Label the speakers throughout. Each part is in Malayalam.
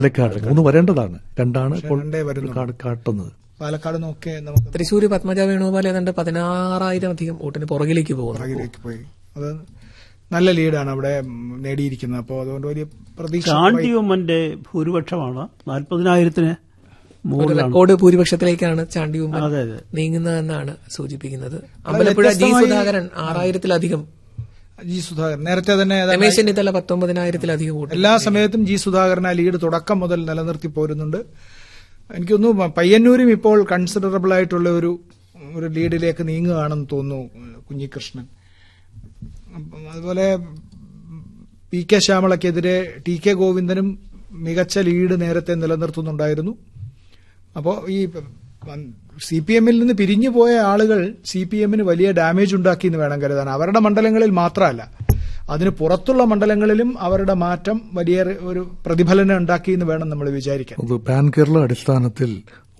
Speaker 1: പാലക്കാട് മൂന്ന് വരേണ്ടതാണ് രണ്ടാണ് ഇപ്പോൾ
Speaker 2: രണ്ടേ വരുന്നുള്ളൂ.
Speaker 1: കാ- കാട്ടുന്നത്
Speaker 2: പാലക്കാട് നോക്കിയേ നമുക്ക്
Speaker 3: തൃശ്ശൂർ പത്മജ വേണുഗോപാൽ ഏതാണ്ട് പതിനാറായിരം അധികം വോട്ടിന് പുറകിലേക്ക് പോകുന്നു
Speaker 2: പുറകിലേക്ക് പോയി അത് നല്ല ലീഡാണ് അവിടെ ഉം, നേടിയിരിക്കുന്നത് അപ്പോൾ അതുകൊണ്ട് വലിയ പ്രതീക്ഷ
Speaker 4: ചാണ്ടിയമ്മന്റെ ഭൂരിപക്ഷമാണ് നാൽപ്പതിനായിരത്തിന്
Speaker 3: ഒരു
Speaker 4: മുകളിലാണ്
Speaker 3: റെക്കോർഡ് ഭൂരിപക്ഷത്തിലേക്കാണ് ചാണ്ടി ഉമ്മൻ
Speaker 4: അതെ അതെ
Speaker 3: നീങ്ങുന്നതെന്നാണ് സൂചിപ്പിക്കുന്നത് അമ്പലപ്പുഴ ജി
Speaker 2: വ്യത്യസ്തമായി-
Speaker 3: സുധാകരൻ ആറായിരത്തിലധികം
Speaker 2: ജി സുധാകരൻ നേരത്തെ തന്നെ ഏതാണ്ട്
Speaker 3: രമേശ് ചെന്നിത്തല പത്തൊമ്പതിനായിരത്തിലധികം വോട്ട്
Speaker 2: എല്ലാ സമയത്തും ജി സുധാകരൻ ആ ലീഡ് തുടക്കം മുതൽ നിലനിർത്തി പോരുന്നുണ്ട് എനിക്കൊന്നു പയ്യന്നൂരും ഇപ്പോൾ കൺസിഡറബിൾ ആയിട്ടുള്ള ഒരു ഒരു ലീഡിലേക്ക് നീങ്ങുകയാണെന്ന് തോന്നുന്നു കുഞ്ഞികൃഷ്ണൻ അപ്പം അതുപോലെ പി കെ ശ്യാമളയ്ക്കെതിരെ ടി കെ ഗോവിന്ദനും മികച്ച ലീഡ് നേരത്തെ നിലനിർത്തുന്നുണ്ടായിരുന്നു അപ്പോൾ ഈ സി പി എമ്മിൽ നിന്ന് പിരിഞ്ഞു പോയ ആളുകൾ സി പി എമ്മിന് വലിയ ഡാമേജ് ഉണ്ടാക്കി എന്ന് വേണം കരുതാൻ അവരുടെ മണ്ഡലങ്ങളിൽ മാത്രമല്ല അതിന് പുറത്തുള്ള മണ്ഡലങ്ങളിലും അവരുടെ മാറ്റം വലിയ ഒരു പ്രതിഫലനം ഉണ്ടാക്കി എന്ന് വേണം നമ്മൾ വിചാരിക്കാൻ
Speaker 1: അത് പാൻ കേരള അടിസ്ഥാനത്തിൽ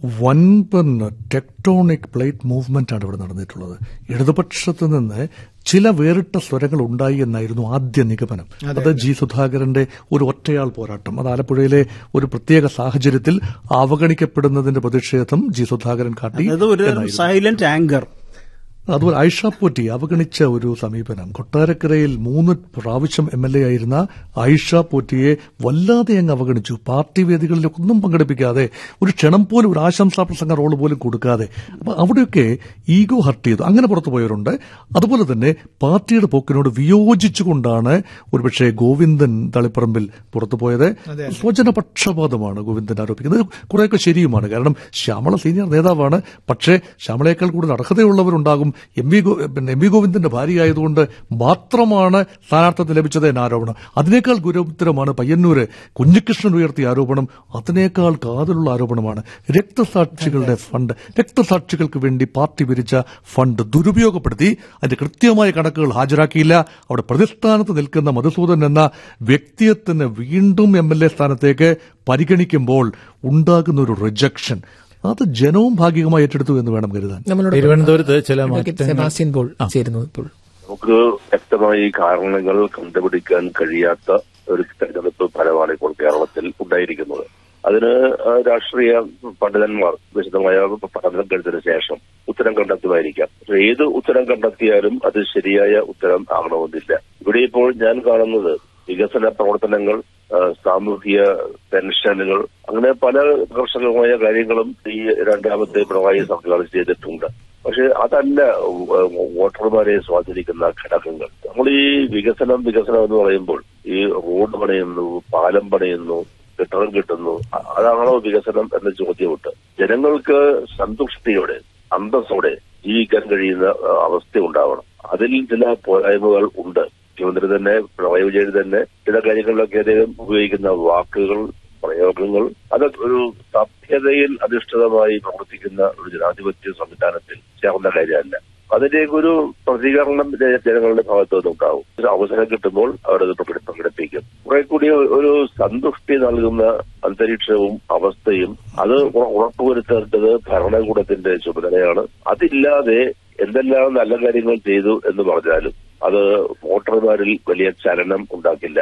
Speaker 1: വൻപൻ ടെക്ടോണിക് പ്ലേറ്റ് മൂവ്മെന്റ് ആണ് ഇവിടെ നടന്നിട്ടുള്ളത് ഇടതുപക്ഷത്ത് നിന്ന് ചില വേറിട്ട സ്വരങ്ങൾ ഉണ്ടായി എന്നായിരുന്നു ആദ്യ നിഗമനം അത് ജി സുധാകരന്റെ ഒരു ഒറ്റയാൾ പോരാട്ടം അത് ആലപ്പുഴയിലെ ഒരു പ്രത്യേക സാഹചര്യത്തിൽ അവഗണിക്കപ്പെടുന്നതിന്റെ പ്രതിഷേധം ജി സുധാകരൻ കാട്ടി
Speaker 4: അത് ഒരു സൈലന്റ് ആങ്കർ
Speaker 1: അതുപോലെ ഐഷ പോറ്റി അവഗണിച്ച ഒരു സമീപനം കൊട്ടാരക്കരയിൽ മൂന്ന് പ്രാവശ്യം എം എൽ എ ആയിരുന്ന ഐഷ പോറ്റിയെ വല്ലാതെ അങ്ങ് അവഗണിച്ചു പാർട്ടി വേദികളിലൊക്കെ ഒന്നും പങ്കെടുപ്പിക്കാതെ ഒരു ക്ഷണം പോലും ഒരു ആശംസാ പ്രസംഗ റോള് പോലും കൊടുക്കാതെ അപ്പൊ അവിടെയൊക്കെ ഈഗോ ഹർട്ട് ചെയ്തു അങ്ങനെ പുറത്തു പോയവരുണ്ട് അതുപോലെ തന്നെ പാർട്ടിയുടെ പോക്കിനോട് വിയോജിച്ചുകൊണ്ടാണ് ഒരുപക്ഷെ ഗോവിന്ദൻ തളിപ്പറമ്പിൽ പുറത്തു പോയത് സ്വജനപക്ഷപാതമാണ് ഗോവിന്ദൻ ആരോപിക്കുന്നത് കുറെയൊക്കെ ശരിയുമാണ് കാരണം ശ്യാമള സീനിയർ നേതാവാണ് പക്ഷേ ശ്യാമളയേക്കാൾ കൂടുതൽ അർഹതയുള്ളവരുണ്ടാകും എം വി ഗോ- പിന്നെ എം വി ഗോവിന്ദന്റെ ഭാര്യയായതുകൊണ്ട് മാത്രമാണ് സ്ഥാനാർത്ഥിത്വം ലഭിച്ചത് എന്ന ആരോപണം അതിനേക്കാൾ ഗുരുതരമാണ് പയ്യന്നൂര് കുഞ്ഞികൃഷ്ണൻ ഉയർത്തിയ ആരോപണം അതിനേക്കാൾ കാതലുള്ള ആരോപണമാണ് രക്തസാക്ഷികളുടെ ഫണ്ട് രക്തസാക്ഷികൾക്ക് വേണ്ടി പാർട്ടി പിരിച്ച ഫണ്ട് ദുരുപയോഗപ്പെടുത്തി അതിന്റെ കൃത്യമായ കണക്കുകൾ ഹാജരാക്കിയില്ല അവിടെ പ്രതിസ്ഥാനത്ത് നിൽക്കുന്ന മധുസൂദൻ എന്ന വ്യക്തിയെ തന്നെ വീണ്ടും എം എൽ എ സ്ഥാനത്തേക്ക് പരിഗണിക്കുമ്പോൾ ഉണ്ടാകുന്ന ഒരു റിജക്ഷൻ അത് ജനവും ഭാഗികമായി ഏറ്റെടുത്തു എന്ന് വേണം കരുതാൻ
Speaker 3: നമ്മളോട്
Speaker 5: തിരുവനന്തപുരത്ത് ചില
Speaker 3: അഡ്വക്കേറ്റ്
Speaker 5: മാറ്റങ്ങൾ
Speaker 3: സെബാസ്റ്റ്യൻ പോൾ ചേരുന്നു ഇപ്പോൾ
Speaker 6: നമുക്ക് വ്യക്തമായി കാരണങ്ങൾ കണ്ടുപിടിക്കാൻ കഴിയാത്ത ഒരു തെരഞ്ഞെടുപ്പ് ഫലമാണ് ഇപ്പോൾ കേരളത്തിൽ ഉണ്ടായിരിക്കുന്നത് അതിന് ആ, രാഷ്ട്രീയ പണ്ഡിതന്മാർ വിശദമായ പഠനം കഴിഞ്ഞതിന് ശേഷം ഉത്തരം കണ്ടെത്തുമായിരിക്കാം പക്ഷേ ഏത് ഉത്തരം കണ്ടെത്തിയാലും അത് ശരിയായ ഉത്തരം ആകണമെന്നില്ല ഇവിടെ ഇപ്പോൾ ഞാൻ കാണുന്നത് വികസന പ്രവർത്തനങ്ങൾ ആ, സാമൂഹിക പെൻഷനുകൾ അങ്ങനെ പല ആകർഷകമായ കാര്യങ്ങളും ഈ രണ്ടാമത്തെ പിണറായി സർക്കാർ ചെയ്തിട്ടുണ്ട് പക്ഷെ അതല്ല വ- വോട്ടർമാരെ സ്വാധീനിക്കുന്ന ഘടകങ്ങൾ നമ്മൾ ഈ വികസനം വികസനം എന്ന് പറയുമ്പോൾ ഈ റോഡ് പണിയുന്നു പാലം പണിയുന്നു കെട്ടിടം കിട്ടുന്നു അ- അതാണോ വികസനം എന്ന ചോദ്യമുണ്ട് ജനങ്ങൾക്ക് സന്തുഷ്ടിയോടെ അന്തസ്സോടെ ജീവിക്കാൻ കഴിയുന്ന ആ, അവസ്ഥ ഉണ്ടാവണം അതിൽ ചില പോരായ്മകൾ ഉണ്ട് മുഖ്യമന്ത്രി തന്നെ പിണറായി വിജയൻ തന്നെ ചില കാര്യങ്ങളിലൊക്കെ അദ്ദേഹം ഉപയോഗിക്കുന്ന വാക്കുകൾ പ്രയോഗങ്ങൾ അത് ഒരു സഭ്യതയിൽ അധിഷ്ഠിതമായി പ്രവർത്തിക്കുന്ന ഒരു ജനാധിപത്യ സംവിധാനത്തിൽ ചേർന്ന കാര്യമല്ല അതിലേക്ക് ഒരു പ്രതികരണം ജ- ജനങ്ങളുടെ ഭാഗത്തു നിന്നുണ്ടാവും ഒരു അവസരം കിട്ടുമ്പോൾ അവരത് പ്രകടി- പ്രകടിപ്പിക്കും കുറെ കൂടി ഒരു സന്തുഷ്ടി നൽകുന്ന അന്തരീക്ഷവും അവസ്ഥയും അത് ഉറ- ഉറപ്പുവരുത്തേണ്ടത് ഭരണകൂടത്തിന്റെ ചുമതലയാണ് അതില്ലാതെ എന്തെല്ലാം നല്ല കാര്യങ്ങൾ ചെയ്തു എന്ന് പറഞ്ഞാലും അത് വോട്ടർമാരിൽ വലിയ ചലനം ഉണ്ടാക്കില്ല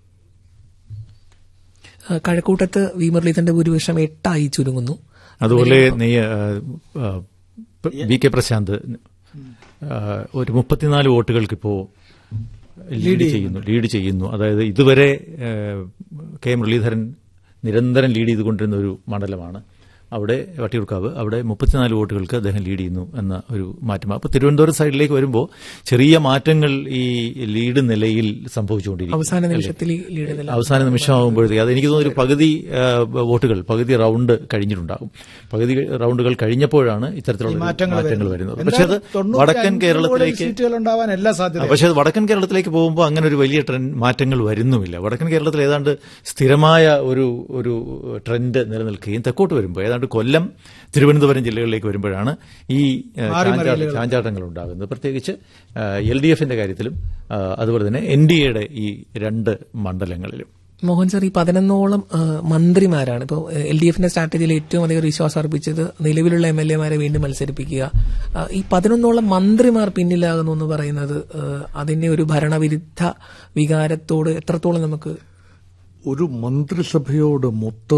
Speaker 3: ആ, കഴക്കൂട്ടത്ത് വി മുരളീധരന്റെ ഭൂരിപക്ഷം എട്ടായി ചുരുങ്ങുന്നു
Speaker 5: അതുപോലെ നെയ്യ ആ, പ- വി കെ പ്രശാന്ത് ആ, ഒരു മുപ്പത്തിനാല് വോട്ടുകൾക്ക് ഇപ്പോ ലീഡ് ചെയ്യുന്നു ലീഡ് ചെയ്യുന്നു അതായത് ഇതുവരെ ആ, കെ മുരളീധരൻ നിരന്തരം ലീഡ് ചെയ്തുകൊണ്ടിരുന്ന ഒരു മണ്ഡലമാണ് അവിടെ വട്ടിയൂർക്കാവ് അവിടെ മുപ്പത്തിനാല് വോട്ടുകൾക്ക് അദ്ദേഹം ലീഡ് ചെയ്യുന്നു എന്ന ഒരു മാറ്റം അപ്പോൾ തിരുവനന്തപുരം സൈഡിലേക്ക് വരുമ്പോൾ ചെറിയ മാറ്റങ്ങൾ ഈ ലീഡ് നിലയിൽ സംഭവിച്ചുകൊണ്ടിരിക്കും
Speaker 3: അവസാന നിമിഷത്തിൽ ഈ ലീഡ് നില
Speaker 5: അവസാന നിമിഷമാകുമ്പോഴത്തേക്ക് അത് എനിക്ക് തോന്നുന്നു ഒരു പകുതി ആ, വോട്ടുകൾ പകുതി റൗണ്ട് കഴിഞ്ഞിട്ടുണ്ടാകും പകുതി റൗണ്ടുകൾ കഴിഞ്ഞപ്പോഴാണ് ഇത്തരത്തിലുള്ള ഒരു
Speaker 2: മാറ്റങ്ങൾ
Speaker 5: മാറ്റങ്ങൾ
Speaker 2: വരുന്നത്.
Speaker 5: വരുന്നത് പക്ഷേ അത്
Speaker 2: എന്തായാലും തൊണ്ണൂറ്റി
Speaker 5: വടക്കൻ
Speaker 2: അഞ്ചിൽ
Speaker 5: കേരളത്തിലേക്ക്
Speaker 2: സീറ്റുകൾ ഉണ്ടാവാൻ എല്ലാ സാധ്യതയും
Speaker 5: പക്ഷേ അത് വടക്കൻ കേരളത്തിലേക്ക് പോകുമ്പോൾ അങ്ങനെ ഒരു വലിയ ട്രെൻഡ് മാറ്റങ്ങൾ വരുന്നുമില്ല വടക്കൻ കേരളത്തിൽ ഏതാണ്ട് സ്ഥിരമായ ഒരു ഒരു ട്രെൻഡ് നിലനിൽക്കുകയും തെക്കോട്ട് വരുമ്പോൾ ഏതാണ്ട് കൊല്ലം തിരുവനന്തപുരം ജില്ലകളിലേക്ക് വരുമ്പോഴാണ് ഈ ആ, ചാഞ്ചാട്ട- ചാഞ്ചാട്ടങ്ങൾ ഉണ്ടാകുന്നത് പ്രത്യേകിച്ച് എൽ ഡി എഫിന്റെ കാര്യത്തിലും ആ, അതുപോലെ തന്നെ എൻ ഡി എയുടെ ഈ രണ്ട് മണ്ഡലങ്ങളിലും
Speaker 3: മോഹൻ സാർ ഈ പതിനൊന്നോളം ആ, മന്ത്രിമാരാണ് ഇപ്പോൾ എൽ ഡി എഫിന്റെ സ്ട്രാറ്റജിയിൽ ഏറ്റവും അധികം വിശ്വാസം അർപ്പിച്ചത് നിലവിലുള്ള എം എൽ എമാരെ വീണ്ടും മത്സരിപ്പിക്കുക ആ, ഈ പതിനൊന്നോളം മന്ത്രിമാർ പിന്നിലാകുന്നു എന്ന് പറയുന്നത് ആ, അതിന്റെ ഒരു ഭരണവിരുദ്ധ വികാരത്തോട് എത്രത്തോളം നമുക്ക്
Speaker 1: ഒരു മന്ത്രിസഭയോട് മൊത്ത